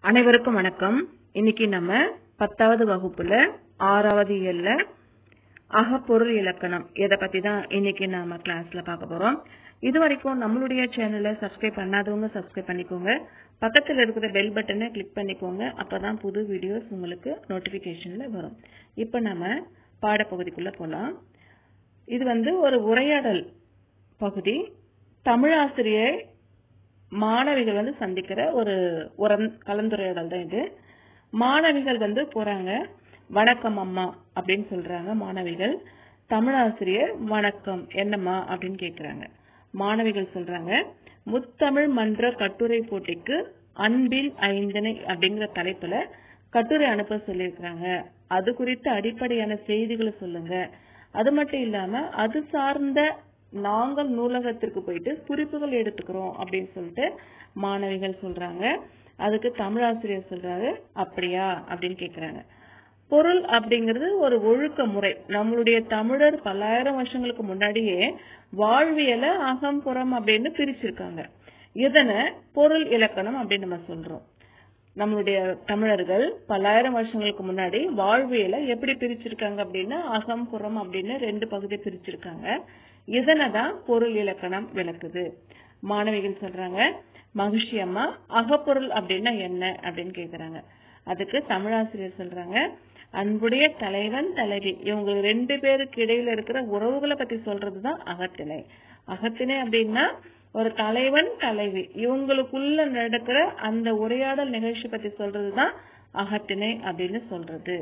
அனைவருக்கும் வணக்கம் இன்னைக்கு நம்ம பத்தாவது வகுப்புல ஆறாவது இயல்ல அகப்பொருள் இலக்கணம் இத பத்தி தான் இன்னைக்கு நாம கிளாஸ்ல பார்க்க போறோம் இது வரைக்கும் நம்மளுடைய சேனலை சப்ஸ்கிரைப் பண்ணாதவங்க சப்ஸ்கிரைப் பண்ணிக்கோங்க பக்கத்துல இருக்கிற பெல் பட்டனை கிளிக் பண்ணிக்கோங்க அப்பதான் புது வீடியோஸ் உங்களுக்கு நோட்டிபிகேஷன்ல வரும் இப்ப நம்ம பாடப்பகுதிக்குள்ள போலாம் இது வந்து ஒரு உரையாடல் பகுதி தமிழாசிரியர் மாணவிகள் வந்து சந்திக்கிற ஒரு உரம் கலந்துரையாடல் தான் இது மாணவிகள் வந்து போறாங்க வணக்கம் அம்மா அப்படின்னு சொல்றாங்க மாணவிகள் தமிழாசிரியர் வணக்கம் என்னம்மா அப்படின்னு கேக்குறாங்க மாணவிகள் சொல்றாங்க முத்தமிழ் மன்ற கட்டுரை போட்டிக்கு அன்பில் ஐந்தனை அப்படிங்கிற தலைப்புல கட்டுரை அனுப்ப சொல்லியிருக்கிறாங்க அது குறித்த அடிப்படையான செய்திகளை சொல்லுங்க அது மட்டும் இல்லாம அது சார்ந்த நாங்கள் நூலகத்திற்கு போயிட்டு குறிப்புகள் எடுத்துக்கிறோம் அப்படின்னு சொல்லிட்டு மாணவிகள் சொல்றாங்க அதுக்கு தமிழாசிரியர் சொல்றாரு அப்படியா அப்படின்னு கேக்குறாங்க பொருள் அப்படிங்கிறது ஒரு ஒழுக்க முறை நம்மளுடைய தமிழர் பல்லாயிரம் வருஷங்களுக்கு முன்னாடியே வாழ்வியல அகம் புறம் அப்படின்னு பிரிச்சிருக்காங்க இதனை பொருள் இலக்கணம் அப்படின்னு நம்ம சொல்றோம் நம்மளுடைய தமிழர்கள் பல்லாயிரம் வருஷங்களுக்கு முன்னாடி வாழ்வியல எப்படி பிரிச்சிருக்காங்க அப்படின்னா அகம் புறம் அப்படின்னு ரெண்டு பகுதி பிரிச்சிருக்காங்க இதனைதான் பொருள் இலக்கணம் விளக்குது மாணவிகள் சொல்றாங்க மகிழ்ச்சி அம்மா அகப்பொருள் அப்படின்னா என்ன அப்படின்னு கேக்குறாங்க அதுக்கு தமிழாசிரியர் சொல்றாங்க அன்புடைய தலைவன் தலைவி இவங்க ரெண்டு பேருக்கு இடையில இருக்கிற உறவுகளை பத்தி சொல்றதுதான் அகத்திணை அகத்திணை அப்படின்னா ஒரு தலைவன் தலைவி இவங்களுக்குள்ள நடக்கிற அந்த உரையாடல் நிகழ்ச்சி பத்தி சொல்றதுதான் அகத்திணை அப்படின்னு சொல்றது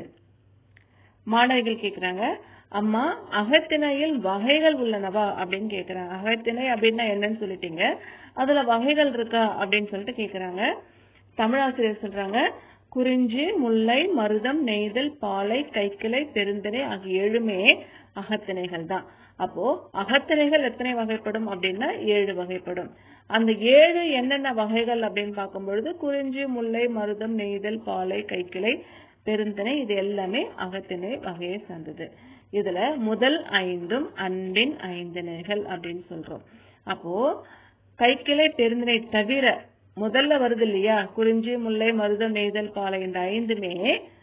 மாணவிகள் கேக்குறாங்க அம்மா அகத்திணையில் வகைகள் உள்ளனவா அப்படின்னு கேக்குறாங்க அகத்திணை அப்படின்னா என்னன்னு சொல்லிட்டீங்க அதுல வகைகள் இருக்கா அப்படின்னு சொல்லிட்டு கேக்குறாங்க தமிழாசிரியர் சொல்றாங்க குறிஞ்சி முல்லை மருதம் நெய்தல் பாலை கைக்கிளை பெருந்திணை ஆகிய ஏழுமே அகத்திணைகள் தான் அப்போ அகத்திணைகள் எத்தனை வகைப்படும் அப்படின்னா ஏழு வகைப்படும் அந்த ஏழு என்னென்ன வகைகள் அப்படின்னு பார்க்கும் பொழுது குறிஞ்சி முல்லை மருதம் நெய்தல் பாலை கைக்கிளை பெருந்திணை இது எல்லாமே அகத்திணை வகையை சார்ந்தது இதுல முதல் ஐந்தும் அன்பின் ஐந்திணைகள் அப்படின்னு சொல்றோம் அப்போ கைக்கிளை பெருந்திணை தவிர முதல்ல வருது இல்லையா குறிஞ்சி முல்லை மருதம் நெய்தல் பாலை இந்த ஐந்துமே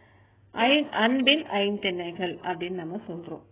அன்பின் ஐந்திணைகள் அப்படின்னு நம்ம சொல்றோம்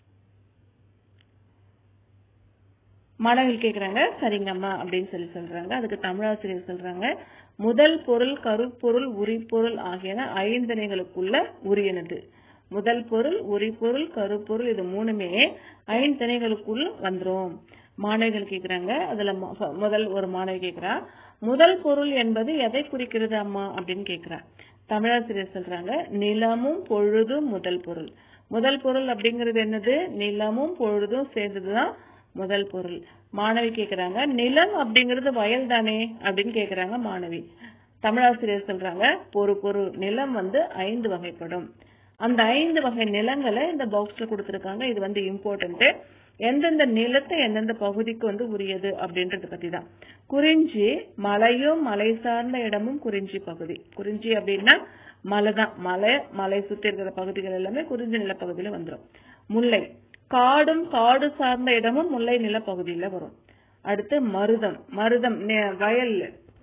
மாணவர்கள் கேக்குறாங்க சரிங்கம்மா அப்படின்னு சொல்லி சொல்றாங்க அதுக்கு தமிழாசிரியர் சொல்றாங்க முதல் பொருள் கருப்பொருள் உரிப்பொருள் ஆகியன ஐந்தணைகளுக்குள்ள உரியனது முதல் பொருள் உரிப்பொருள் கருப்பொருள் இது மூணுமே ஐந்தணைகளுக்குள் வந்துரும் மாணவிகள் கேக்குறாங்க அதுல முதல் ஒரு மாணவி கேக்குறா முதல் பொருள் என்பது எதை குறிக்கிறது அம்மா அப்படின்னு கேக்குறா தமிழாசிரியர் சொல்றாங்க நிலமும் பொழுதும் முதல் பொருள் முதல் பொருள் அப்படிங்கிறது என்னது நிலமும் பொழுதும் சேர்ந்ததுதான் முதல் பொருள் மாணவி கேக்குறாங்க நிலம் அப்படிங்கிறது வயல் தானே அப்படின்னு கேக்குறாங்க மாணவி தமிழாசிரியர் சொல்றாங்க பொறு பொருள் நிலம் வந்து ஐந்து வகைப்படும் அந்த ஐந்து வகை நிலங்களை இந்த பாக்ஸ்ல கொடுத்திருக்காங்க இது வந்து இம்பார்ட்டன்ட் எந்தெந்த நிலத்தை எந்தெந்த பகுதிக்கு வந்து உரியது அப்படின்றத பத்தி தான் குறிஞ்சி மலையும் மலை சார்ந்த இடமும் குறிஞ்சி பகுதி குறிஞ்சி அப்படின்னா மலை தான் மலை மலை சுத்தி இருக்கிற பகுதிகள் எல்லாமே குறிஞ்சி நிலப்பகுதியில வந்துடும் முல்லை காடும் காடு சார்ந்த இடமும் முல்லை நிலப்பகுதியில வரும் அடுத்து மருதம் மருதம் வயல்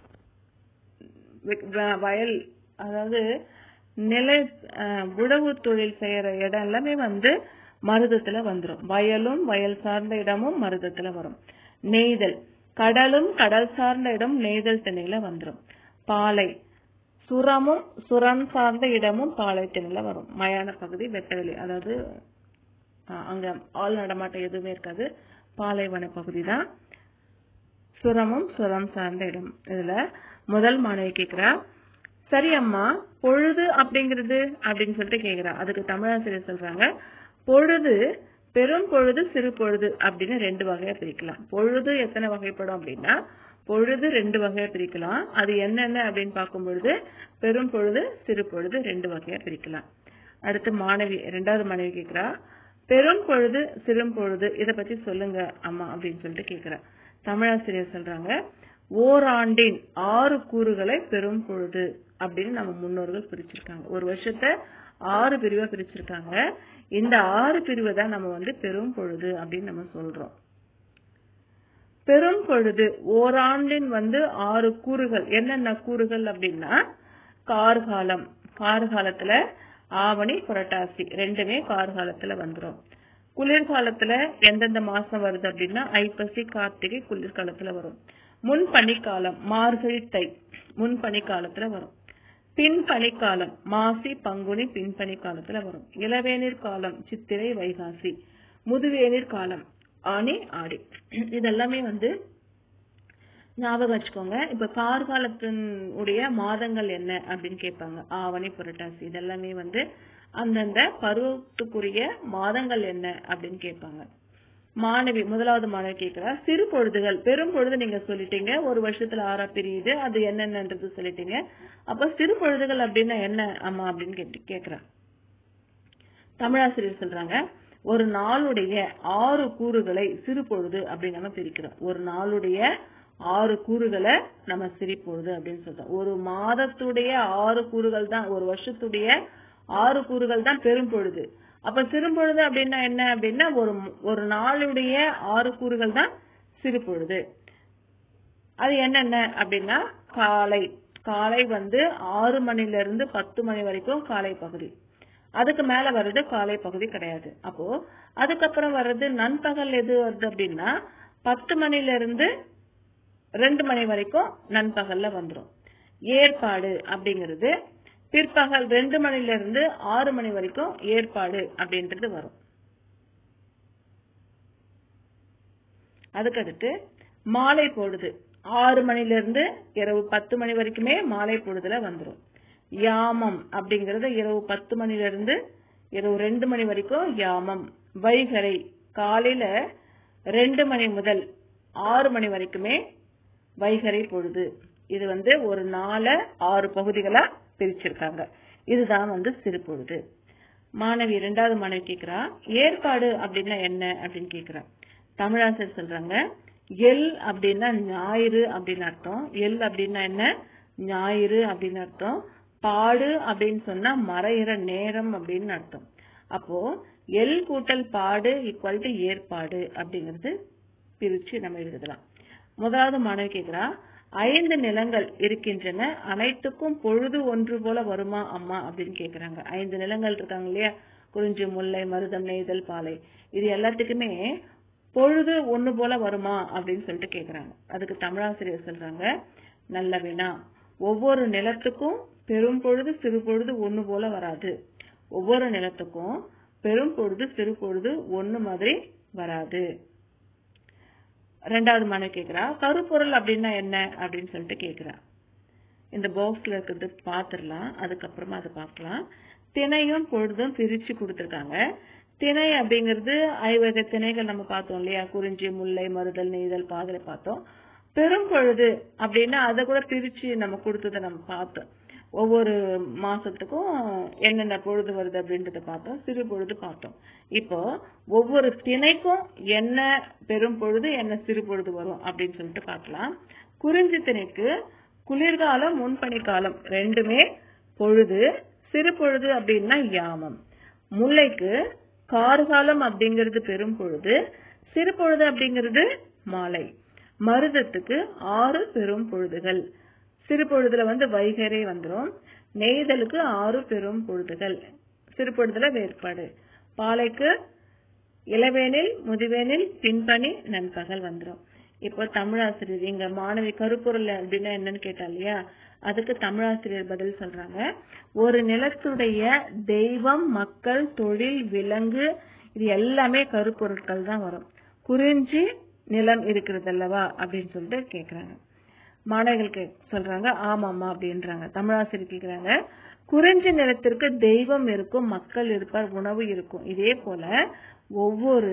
வயல் அதாவது நில உழவு தொழில் செய்யற இடம் எல்லாமே வந்து மருதத்துல வந்துரும் வயலும் வயல் சார்ந்த இடமும் மருதத்துல வரும் நெய்தல் கடலும் கடல் சார்ந்த இடம் நெய்தல் திணையில வந்துரும் பாலை சுரமும் சுரம் சார்ந்த இடமும் பாலை திணையில வரும் மயான பகுதி வெட்டவெளி அதாவது அங்க ஆள் நடமாட்டம் எதுவுமே இருக்காது பாலைவன பகுதி தான் சுரமும் சுரம் சார்ந்த இடம் இதுல முதல் மாணவி கேக்குறா சரி அம்மா பொழுது அப்படிங்கிறது அப்படின்னு சொல்லிட்டு கேக்குறா அதுக்கு தமிழாசிரியர் சொல்றாங்க பொழுது பெரும் பொழுது சிறு பொழுது அப்படின்னு ரெண்டு வகையா பிரிக்கலாம் பொழுது எத்தனை வகைப்படும் அப்படின்னா பொழுது ரெண்டு வகையா பிரிக்கலாம் அது என்னென்ன அப்படின்னு பார்க்கும் பொழுது பெரும் பொழுது சிறு பொழுது ரெண்டு வகையா பிரிக்கலாம் அடுத்து மாணவி ரெண்டாவது மாணவி கேக்குறா பெரும் பொழுது சிறும் பொழுது இத பத்தி சொல்லுங்க அம்மா அப்படின்னு சொல்லிட்டு கேக்குறா தமிழாசிரியர் சொல்றாங்க ஓராண்டின் ஆறு கூறுகளை பெரும் பொழுது அப்படின்னு நம்ம முன்னோர்கள் பிரிச்சிருக்காங்க ஒரு வருஷத்த ஆறு பிரிவா பிரிச்சிருக்காங்க இந்த ஆறு பிரிவை தான் நம்ம வந்து பெரும் பொழுது அப்படின்னு நம்ம சொல்றோம் பெரும் பொழுது ஓராண்டின் வந்து ஆறு கூறுகள் என்னென்ன கூறுகள் அப்படின்னா கார்காலம் கார்காலத்துல ஆவணி புரட்டாசி ரெண்டுமே கார்காலத்துல வந்துரும் குளிர்காலத்துல எந்தெந்த மாசம் வருது அப்படின்னா ஐப்பசி கார்த்திகை குளிர்காலத்துல வரும் முன் பனிக்காலம் மார்கழி தை முன் பனிக்காலத்துல வரும் பின் பனிக்காலம் மாசி பங்குனி பின்பனி காலத்துல வரும் இளவேநீர் காலம் சித்திரை வைகாசி முதுவேநீர் காலம் ஆனி ஆடி இதெல்லாமே வந்து ஞாபகம் வச்சுக்கோங்க இப்ப கார்காலத்தின் உடைய மாதங்கள் என்ன அப்படின்னு கேட்பாங்க ஆவணி புரட்டாசி இதெல்லாமே வந்து அந்தந்த பருவத்துக்குரிய மாதங்கள் என்ன அப்படின்னு கேட்பாங்க மாணவி முதலாவது மாணவி கேட்கிறா சிறு பொழுதுகள் பெரும் பொழுது நீங்க சொல்லிட்டீங்க ஒரு வருஷத்துல ஆறா பிரியுது அது என்னென்னன்றது சொல்லிட்டீங்க அப்ப சிறு பொழுதுகள் அப்படின்னா என்ன அம்மா அப்படின்னு கேட்டு கேக்குறா தமிழாசிரியர் சொல்றாங்க ஒரு நாளுடைய ஆறு கூறுகளை சிறு பொழுது அப்படின்னு நம்ம பிரிக்கிறோம் ஒரு நாளுடைய ஆறு கூறுகளை நம்ம சிரிப்பொழுது அப்படின்னு சொல்றோம் ஒரு மாதத்துடைய ஆறு கூறுகள் தான் ஒரு வருஷத்துடைய ஆறு கூறுகள் தான் பெரும் பொழுது அப்ப சிறு பொழுது அப்படின்னா என்ன அப்படின்னா ஒரு ஒரு நாளுடைய ஆறு கூறுகள் தான் சிறு பொழுது அது என்னென்ன அப்படின்னா காலை காலை வந்து ஆறு மணில இருந்து பத்து மணி வரைக்கும் காலை பகுதி அதுக்கு மேல வர்றது காலை பகுதி கிடையாது அப்போ அதுக்கப்புறம் வர்றது நண்பகல் எது வருது அப்படின்னா பத்து மணில இருந்து ரெண்டு மணி வரைக்கும் நண்பகல்ல வந்துரும் ஏற்பாடு அப்படிங்கிறது பிற்பகல் ரெண்டு மணில இருந்து ஆறு மணி வரைக்கும் ஏற்பாடு அப்படின்றது வரும் அதுக்கடுத்து மாலை பொழுது ஆறு மணில இருந்து இரவு பத்து மணி வரைக்குமே மாலை பொழுதுல வந்துரும் யாமம் அப்படிங்கறது இரவு பத்து மணில இருந்து இரவு ரெண்டு மணி வரைக்கும் யாமம் வைகரை காலையில ரெண்டு மணி முதல் ஆறு மணி வரைக்குமே வைகரை பொழுது இது வந்து ஒரு நாள ஆறு பகுதிகளா பிரிச்சிருக்காங்க இதுதான் வந்து சிறு பொழுது மாணவி இரண்டாவது மாணவி கேக்குறா ஏற்பாடு அப்படின்னா என்ன அப்படின்னு கேக்குறா தமிழாசிரியர் சொல்றாங்க எல் அப்படின்னா ஞாயிறு அப்படின்னு அர்த்தம் எல் அப்படின்னா என்ன ஞாயிறு அப்படின்னு அர்த்தம் பாடு அப்படின்னு சொன்னா மறையிற நேரம் அப்படின்னு அர்த்தம் அப்போ எல் கூட்டல் பாடு ஈக்குவல் டு ஏற்பாடு அப்படிங்கிறது பிரிச்சு நம்ம எழுதலாம் முதலாவது மாணவி கேக்குறா ஐந்து நிலங்கள் இருக்கின்றன அனைத்துக்கும் பொழுது ஒன்று போல வருமா அம்மா அப்படின்னு கேக்குறாங்க ஐந்து நிலங்கள் இருக்காங்க இல்லையா குறிஞ்சி முல்லை மருதம் நெய்தல் பாலை இது எல்லாத்துக்குமே பொழுது ஒண்ணு போல வருமா அப்படின்னு சொல்லிட்டு கேக்குறாங்க அதுக்கு தமிழாசிரியர் சொல்றாங்க நல்ல வினா ஒவ்வொரு நிலத்துக்கும் பெரும் பொழுது சிறு பொழுது ஒண்ணு போல வராது ஒவ்வொரு நிலத்துக்கும் பெரும் பொழுது சிறு பொழுது ஒண்ணு மாதிரி வராது ரெண்டாவது மாணவி கேக்குறா கருப்பொருள் அப்படின்னா என்ன அப்படின்னு சொல்லிட்டு கேக்குறா இந்த பாக்ஸ்ல இருக்கிறது பாத்துரலாம் அதுக்கப்புறமா அதை பார்க்கலாம் திணையும் பொழுதும் பிரிச்சு கொடுத்திருக்காங்க திணை அப்படிங்கிறது ஐவகை திணைகள் நம்ம பார்த்தோம் இல்லையா குறிஞ்சி முல்லை மருதல் நெய்தல் பாதலை பார்த்தோம் பெரும் பொழுது அப்படின்னா அதை கூட பிரிச்சு நம்ம கொடுத்ததை நம்ம பார்த்தோம் ஒவ்வொரு மாசத்துக்கும் என்னென்ன பொழுது வருது அப்படின்றத பார்த்தோம் சிறு பொழுது பார்த்தோம் இப்போ ஒவ்வொரு திணைக்கும் என்ன பெரும் பொழுது என்ன சிறு பொழுது வரும் அப்படின்னு சொல்லிட்டு பார்க்கலாம் குறிஞ்சி திணைக்கு குளிர்காலம் முன்பனி காலம் ரெண்டுமே பொழுது சிறு பொழுது அப்படின்னா யாமம் முல்லைக்கு கார்காலம் அப்படிங்கிறது பெரும் பொழுது சிறு பொழுது அப்படிங்கிறது மாலை மருதத்துக்கு ஆறு பெரும் பொழுதுகள் சிறு பொழுதுல வந்து வைகரை வந்துரும் நெய்தலுக்கு ஆறு பெரும் பொழுதுகள் சிறு பொழுதுல வேறுபாடு பாலைக்கு இளவேனில் முதுவேனில் பின்பணி நண்பகல் வந்துரும் இப்போ தமிழாசிரியர் இங்க மாணவி கருப்பொருள் அப்படின்னா என்னன்னு கேட்டா இல்லையா அதுக்கு தமிழாசிரியர் பதில் சொல்றாங்க ஒரு நிலத்துடைய தெய்வம் மக்கள் தொழில் விலங்கு இது எல்லாமே கருப்பொருட்கள் தான் வரும் குறிஞ்சி நிலம் இருக்கிறது அல்லவா அப்படின்னு சொல்லிட்டு கேக்குறாங்க மாணவர்களுக்கு சொல்றாங்க ஆமாமா அப்படின்றாங்க தமிழாசிரியர் கேக்குறாங்க குறிஞ்சி நிலத்திற்கு தெய்வம் இருக்கும் மக்கள் இருப்பார் உணவு இருக்கும் இதே போல ஒவ்வொரு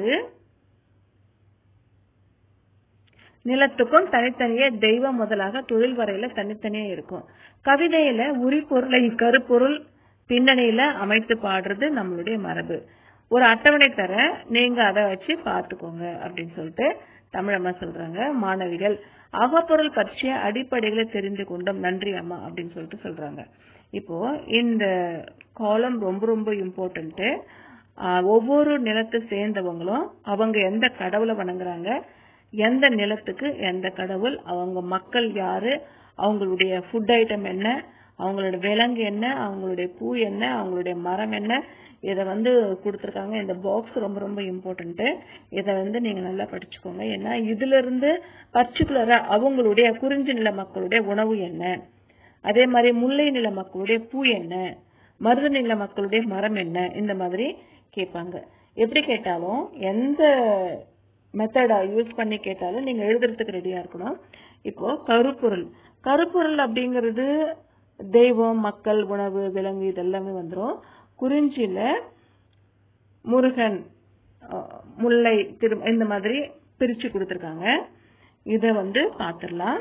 நிலத்துக்கும் தனித்தனியே தெய்வம் முதலாக தொழில் வரையில தனித்தனியே இருக்கும் கவிதையில உரிபொருளை கருப்பொருள் பின்னணியில அமைத்து பாடுறது நம்மளுடைய மரபு ஒரு அட்டவணை தர நீங்க அதை வச்சு பாத்துக்கோங்க அப்படின்னு சொல்லிட்டு தமிழம்மா சொல்றாங்க மாணவிகள் அகப்பொருள் பற்றிய அடிப்படைகளை தெரிந்து கொண்டோம் நன்றி அம்மா அப்படின்னு சொல்லிட்டு சொல்றாங்க இப்போ இந்த காலம் ரொம்ப ரொம்ப இம்பார்ட்டன்ட் ஒவ்வொரு நிலத்தை சேர்ந்தவங்களும் அவங்க எந்த கடவுளை வணங்குறாங்க எந்த நிலத்துக்கு எந்த கடவுள் அவங்க மக்கள் யாரு அவங்களுடைய ஃபுட் ஐட்டம் என்ன அவங்களோட விலங்கு என்ன அவங்களுடைய பூ என்ன அவங்களுடைய மரம் என்ன இதை வந்து கொடுத்துருக்காங்க இந்த பாக்ஸ் ரொம்ப ரொம்ப இம்பார்ட்டன்ட் இதை வந்து நீங்க நல்லா படிச்சுக்கோங்க ஏன்னா இதுல இருந்து பர்டிகுலரா அவங்களுடைய குறிஞ்சி நில மக்களுடைய உணவு என்ன அதே மாதிரி முல்லை நில மக்களுடைய பூ என்ன மருத நில மக்களுடைய மரம் என்ன இந்த மாதிரி கேட்பாங்க எப்படி கேட்டாலும் எந்த மெத்தடா யூஸ் பண்ணி கேட்டாலும் நீங்க எழுதுறதுக்கு ரெடியா இருக்கணும் இப்போ கருப்பொருள் கருப்பொருள் அப்படிங்கிறது தெய்வம் மக்கள் உணவு விலங்கு இதெல்லாமே வந்துரும் குறிஞ்சியில முருகன் அஹ், முல்லை திரு இந்த மாதிரி பிரிச்சு கொடுத்திருக்காங்க இத வந்து பாத்திரலாம்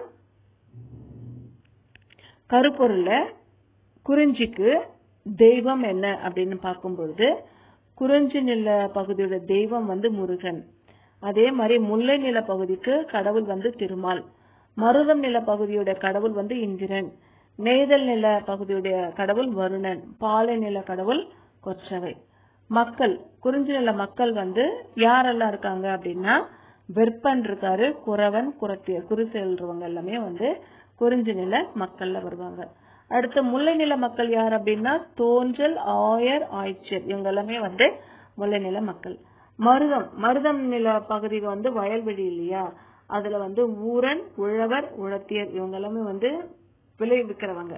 கருப்பொருள்ல குறிஞ்சிக்கு தெய்வம் என்ன அப்படின்னு பார்க்கும்பொழுது குறிஞ்சி நில பகுதியோட தெய்வம் வந்து முருகன் அதே மாதிரி முல்லை நில பகுதிக்கு கடவுள் வந்து திருமால் மருதம் நில பகுதியோட கடவுள் வந்து இந்திரன் நெய்தல் நில பகுதியுடைய கடவுள் வருணன் பாலை நில கடவுள் கொற்றவை மக்கள் குறிஞ்சி நில மக்கள் வந்து யாரெல்லாம் இருக்காங்க அப்படின்னா வெப்பன் இருக்காரு குறவன் குரத்தியர் குறி செல்றவங்க எல்லாமே வந்து குறிஞ்சி நில மக்கள்ல வருவாங்க அடுத்து முல்லை நில மக்கள் யார் அப்படின்னா தோன்றல் ஆயர் ஆய்ச்சர் இவங்க எல்லாமே வந்து முல்லை நில மக்கள் மருதம் மருதம் நில பகுதி வந்து வயல்வெளி இல்லையா அதுல வந்து ஊரன் உழவர் உழத்தியர் இவங்க எல்லாமே வந்து விளைவிக்கிறவங்க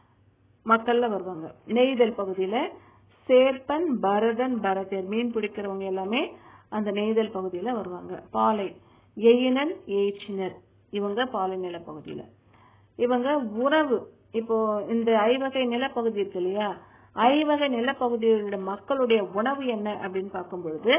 மக்கள்ல வருவாங்க நெய்தல் பகுதியில சேர்ப்பன் பரதன் பரதர் மீன் பிடிக்கிறவங்க எல்லாமே அந்த நெய்தல் பகுதியில வருவாங்க பாலை எயினன் ஏச்சினர் இவங்க பாலை நில பகுதியில இவங்க உறவு இப்போ இந்த ஐவகை நிலப்பகுதி இருக்கு இல்லையா ஐவகை நிலப்பகுதியோட மக்களுடைய உணவு என்ன அப்படின்னு பார்க்கும் பொழுது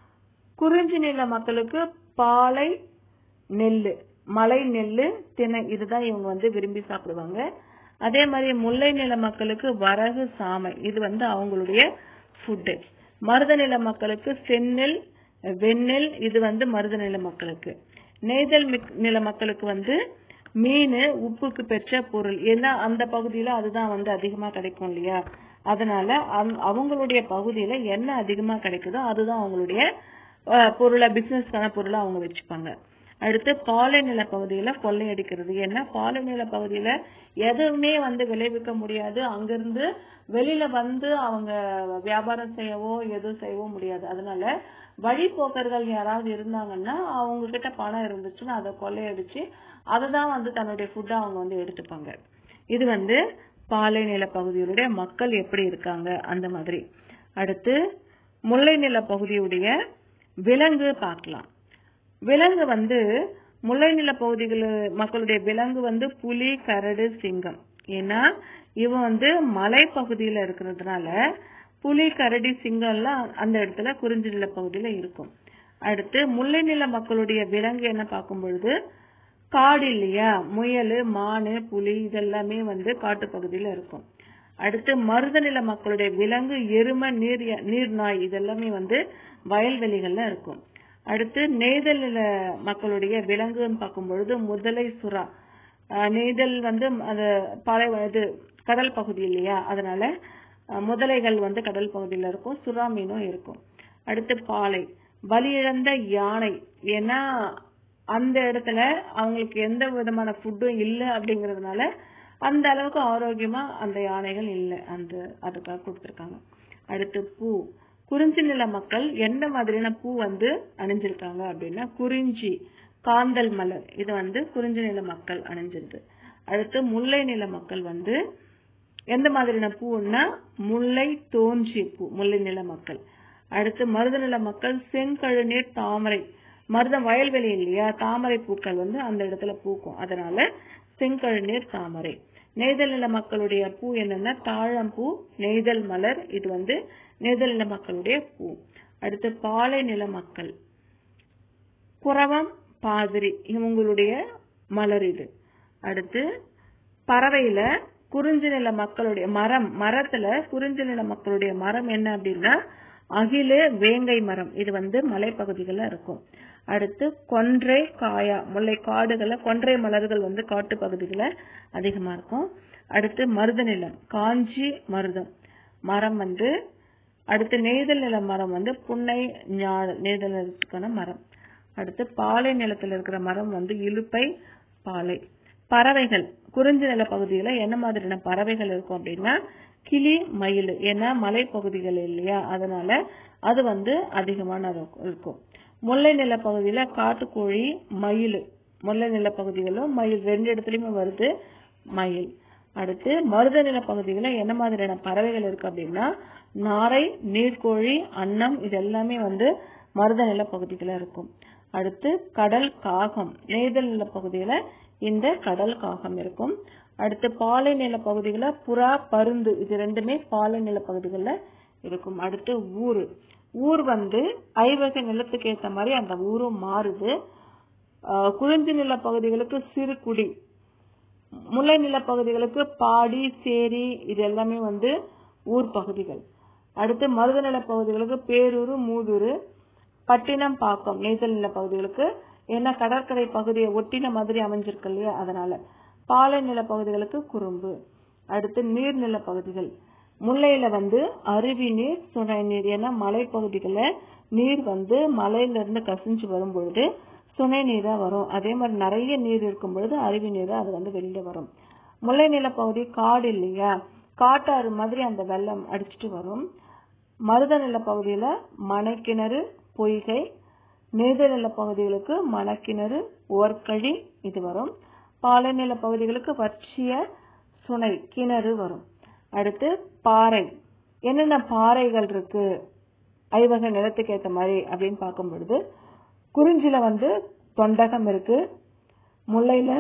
குறிஞ்சி நில மக்களுக்கு பாலை நெல்லு மலை நெல்லு திணை இதுதான் இவங்க வந்து விரும்பி சாப்பிடுவாங்க அதே மாதிரி முல்லை நில மக்களுக்கு வரகு சாமை இது வந்து அவங்களுடைய ஃபுட்டு மருத நில மக்களுக்கு செந்நெல் வெண்ணெல் இது வந்து மருத நில மக்களுக்கு நெய்தல் மிக்- நில மக்களுக்கு வந்து மீன் உப்புக்கு பெற்ற பொருள் ஏன்னா அந்த பகுதியில அதுதான் வந்து அதிகமா கிடைக்கும் இல்லையா அதனால அந்த- அவங்களுடைய பகுதியில என்ன அதிகமா கிடைக்குதோ அதுதான் அவங்களுடைய அஹ், பொருளை பிசினஸ்க்கான பொருளை அவங்க வச்சுப்பாங்க அடுத்து பாலை நில பகுதியில கொள்ளையடிக்கிறது ஏன்னா பாலை நில பகுதியில எதுவுமே வந்து விளைவிக்க முடியாது அங்கிருந்து வெளியில வந்து அவங்க வியாபாரம் செய்யவோ எதுவும் செய்யவோ முடியாது அதனால வழிபோக்கர்கள் யாராவது இருந்தாங்கன்னா அவங்க கிட்ட பணம் இருந்துச்சுன்னா அதை கொள்ளையடிச்சு அதை தான் வந்து தன்னுடைய ஃபுட்டா அவங்க வந்து எடுத்துப்பாங்க இது வந்து பாலை நில பகுதியுடைய மக்கள் எப்படி இருக்காங்க அந்த மாதிரி அடுத்து முல்லை நில பகுதியுடைய விலங்கு பார்க்கலாம் விலங்கு வந்து முல்லை நில பகுதிகள் மக்களுடைய விலங்கு வந்து புலி கரடு சிங்கம் ஏன்னா இவன் வந்து மலை பகுதியில இருக்கிறதுனால புலி கரடி சிங்கம் எல்லாம் அந்த இடத்துல குறிஞ்சி நில பகுதியில இருக்கும் அடுத்து முல்லை நில மக்களுடைய விலங்கு என்ன பார்க்கும் பொழுது காடு இல்லையா முயல் மானு புலி இதெல்லாமே வந்து காட்டு பகுதியில இருக்கும் அடுத்து மருத நில மக்களுடைய விலங்கு எருமை நீர் யா- நீர்நாய் இதெல்லாமே வந்து வயல்வெளிகள்ல இருக்கும் அடுத்து நெய்தல் நில மக்களுடைய விலங்குன்னு பார்க்கும் பொழுது முதலை சுறா ஆஹ் நெய்தல் வந்து அது பாலை இது கடல் பகுதி இல்லையா அதனால ஆஹ் முதலைகள் வந்து கடல் பகுதியில இருக்கும் சுறா மீனும் இருக்கும் அடுத்து பாலை பலியிழந்த யானை ஏன்னா அந்த இடத்துல அவங்களுக்கு எந்த விதமான ஃபுட்டும் இல்ல அப்படிங்கறதுனால அந்த அளவுக்கு ஆரோக்கியமா அந்த யானைகள் இல்ல அந்த அதுக்காக கொடுத்திருக்காங்க அடுத்து பூ குறிஞ்சி நில மக்கள் எந்த மாதிரியான பூ வந்து அணிஞ்சிருக்காங்க அப்படின்னா குறிஞ்சி காந்தல் மலர் இது வந்து குறிஞ்சி நில மக்கள் அணிஞ்சிருது அடுத்து முல்லை நில மக்கள் வந்து எந்த மாதிரியான பூன்னா முல்லை தோன்றி பூ முல்லை நில மக்கள் அடுத்து மருத நில மக்கள் செங்கழுநீர் தாமரை மருதம் வயல்வெளி இல்லையா தாமரை பூக்கள் வந்து அந்த இடத்துல பூக்கும் அதனால செங்கழுநீர் தாமரை நெய்தல் நில மக்களுடைய பூ என்னன்னா தாழம்பூ நெய்தல் மலர் இது வந்து நெய்தல் நில மக்களுடைய பூ அடுத்து பாலை நில மக்கள் குரவம் பாதிரி இவங்களுடைய மலர் இது அடுத்து பறவையில குறிஞ்சி நில மக்களுடைய மரம் மரத்துல குறிஞ்சி நில மக்களுடைய மரம் என்ன அப்படின்னா அகிலு வேங்கை மரம் இது வந்து மலைப்பகுதிகள்ல இருக்கும் அடுத்து கொன்றை காயா முல்லை காடுகள்ல கொன்றை மலர்கள் வந்து காட்டு பகுதிகள அதிகமா இருக்கும் அடுத்து மருத நிலம் காஞ்சி மருதம் மரம் வந்து அடுத்து நெய்தல் நில மரம் வந்து புன்னை ஞாழ் நெய்தல் நிலத்துக்கான மரம் அடுத்து பாலை நிலத்துல இருக்கிற மரம் வந்து இலுப்பை பாலை பறவைகள் குறிஞ்சி நில பகுதியில என்ன மாதிரியான பறவைகள் இருக்கும் அப்படின்னா கிளி மயில் ஏன்னா மலைப்பகுதிகள் இல்லையா அதனால அது வந்து அதிகமான இருக்கும் முல்லை நில பகுதியில காட்டுக்கோழி மயில் முல்லை நில பகுதிகளும் மயில் ரெண்டு இடத்துலயுமே வருது மயில் அடுத்து மருத நில பகுதிகளில் என்ன மாதிரியான பறவைகள் இருக்கு அப்படின்னா நாரை நீர்க்கோழி அன்னம் இது எல்லாமே வந்து மருத நில பகுதிகளில் இருக்கும் அடுத்து கடல் காகம் நெய்தல் நில பகுதியில இந்த கடல் காகம் இருக்கும் அடுத்து பாலை நில பகுதிகளில் புறா பருந்து இது ரெண்டுமே பாலை நில பகுதிகளில் இருக்கும் அடுத்து ஊர் ஊர் வந்து ஐவகை நிலத்துக்கு ஏத்த மாதிரி அந்த ஊரும் மாறுது குறிஞ்சி நில பகுதிகளுக்கு சிறு குடி முல்லை நில பகுதிகளுக்கு பாடி சேரி இது எல்லாமே வந்து ஊர் பகுதிகள் அடுத்து மருத நில பகுதிகளுக்கு பேரூர் மூதூர் பட்டினம் பாக்கம் நெய்தல் நில பகுதிகளுக்கு என்ன கடற்கரை பகுதியை ஒட்டின மாதிரி அமைஞ்சிருக்கு இல்லையா அதனால பாலை நில பகுதிகளுக்கு குறும்பு அடுத்து நீர்நில பகுதிகள் முல்லையில வந்து அருவி நீர் சுனை நீர் ஏன்னா மலைப்பகுதிகளில் நீர் வந்து மலையில இருந்து கசிஞ்சு வரும் பொழுது சுனை நீரா வரும் அதே மாதிரி நிறைய நீர் இருக்கும் பொழுது அருவி நீரா அது வந்து வெளியில வரும் முல்லை நில பகுதி காடு இல்லையா காட்டாறு மாதிரி அந்த வெள்ளம் அடிச்சுட்டு வரும் மருத நில பகுதியில மணைக்கிணறு பொய்கை நெய்த நில பகுதிகளுக்கு மணக்கிணறு ஓர்கழி இது வரும் பாலை நில பகுதிகளுக்கு வற்றிய சுனை கிணறு வரும் அடுத்து பாறை என்னென்ன பாறைகள் இருக்கு ஐவகை நிலத்துக்கு ஏத்த மாதிரி அப்படின்னு பார்க்கும் பொழுது குறிஞ்சில வந்து தொண்டகம் இருக்கு முல்லையில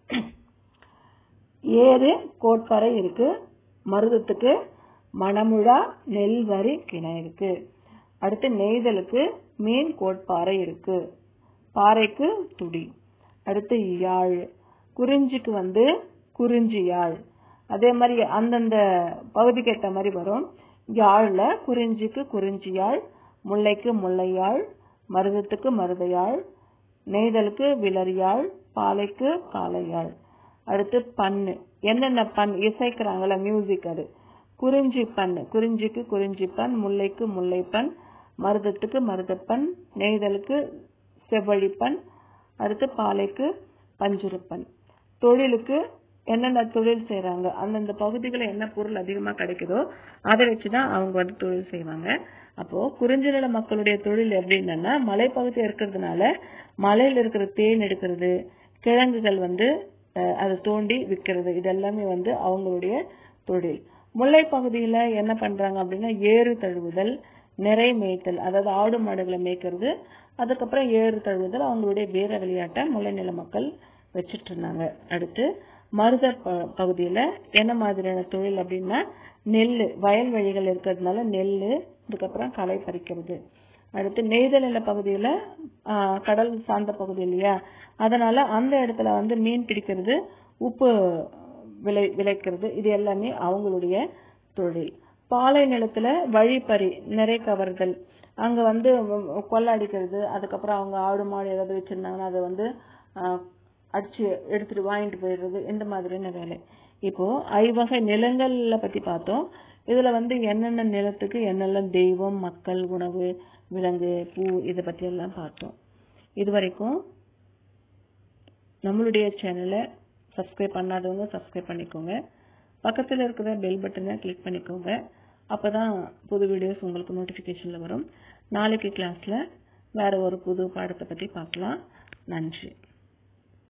ஏறு கோட்பாறை இருக்கு மருதத்துக்கு மணமுழா நெல்வரி கிணை இருக்கு அடுத்து நெய்தலுக்கு மீன் கோட்பாறை இருக்கு பாறைக்கு துடி அடுத்து யாழ் குறிஞ்சிக்கு வந்து குறிஞ்சி யாழ் அதே மாதிரி அந்தந்த பகுதிக்கு ஏற்ற மாதிரி வரும் யாழ்ல குறிஞ்சிக்கு குறிஞ்சி யாழ் முல்லைக்கு முல்லை யாழ் மருதத்துக்கு மருதையாழ் நெய்தலுக்கு விளரியாழ் பாலைக்கு காளையாழ் அடுத்து பண்ணு என்னென்ன பண் இசைக்கிறாங்கள மியூசிக் அது குறிஞ்சி பண்ணு குறிஞ்சிக்கு குறிஞ்சி பண் முல்லைக்கு முல்லைப்பண் மருதத்துக்கு மருதப்பண் நெய்தலுக்கு செவ்வழிப்பண் அடுத்து பாலைக்கு பஞ்சுருப்பண் தொழிலுக்கு என்னென்ன தொழில் செய்யறாங்க அந்தந்த பகுதிகளில் என்ன பொருள் அதிகமா கிடைக்குதோ அதை வச்சுதான் அவங்க வந்து தொழில் செய்வாங்க அப்போ குறிஞ்சி நில மக்களுடைய தொழில் எப்படின்னா மலைப்பகுதி இருக்கிறதுனால மலையில இருக்கிற தேன் எடுக்கிறது கிழங்குகள் வந்து அதை தோண்டி விற்கிறது இதெல்லாமே வந்து அவங்களுடைய தொழில் முல்லை பகுதியில என்ன பண்றாங்க அப்படின்னா ஏறு தழுவுதல் நிறை மேய்த்தல் அதாவது ஆடு மாடுகளை மேய்க்கிறது அதுக்கப்புறம் ஏறு தழுவுதல் அவங்களுடைய வீர விளையாட்டை முல்லை நில மக்கள் வச்சிட்டு இருந்தாங்க அடுத்து மருத பகுதியில என்ன மாதிரியான தொழில் அப்படின்னா நெல் வயல்வெளிகள் இருக்கிறதுனால நெல் இதுக்கப்புறம் களை பறிக்கிறது அடுத்து நெய்தல் நில பகுதியில கடல் சார்ந்த பகுதி இல்லையா அதனால அந்த இடத்துல வந்து மீன் பிடிக்கிறது உப்பு விளை விளைக்கிறது இது எல்லாமே அவங்களுடைய தொழில் பாலை நிலத்துல வழிப்பறி நிறை கவர்தல் அங்க வந்து கொள்ளடிக்கிறது அதுக்கப்புறம் அவங்க ஆடு மாடு ஏதாவது வச்சிருந்தாங்கன்னா அதை வந்து அடிச்சு எடுத்துட்டு வாங்கிட்டு போயிடுறது இந்த மாதிரியான வேலை இப்போ ஐவகை நிலங்கள்ல பத்தி பார்த்தோம் இதுல வந்து என்னென்ன நிலத்துக்கு என்னெல்லாம் தெய்வம் மக்கள் உணவு விலங்கு பூ இதை பத்தி எல்லாம் பார்த்தோம் இது வரைக்கும் நம்மளுடைய சேனலை சப்ஸ்கிரைப் பண்ணாதவங்க சப்ஸ்கிரைப் பண்ணிக்கோங்க பக்கத்தில் இருக்கிற பெல் பட்டனை கிளிக் பண்ணிக்கோங்க அப்பதான் புது வீடியோஸ் உங்களுக்கு நோட்டிஃபிகேஷன்ல வரும் நாளைக்கு கிளாஸ்ல வேற ஒரு புது பாடத்தை பத்தி பார்க்கலாம் நன்றி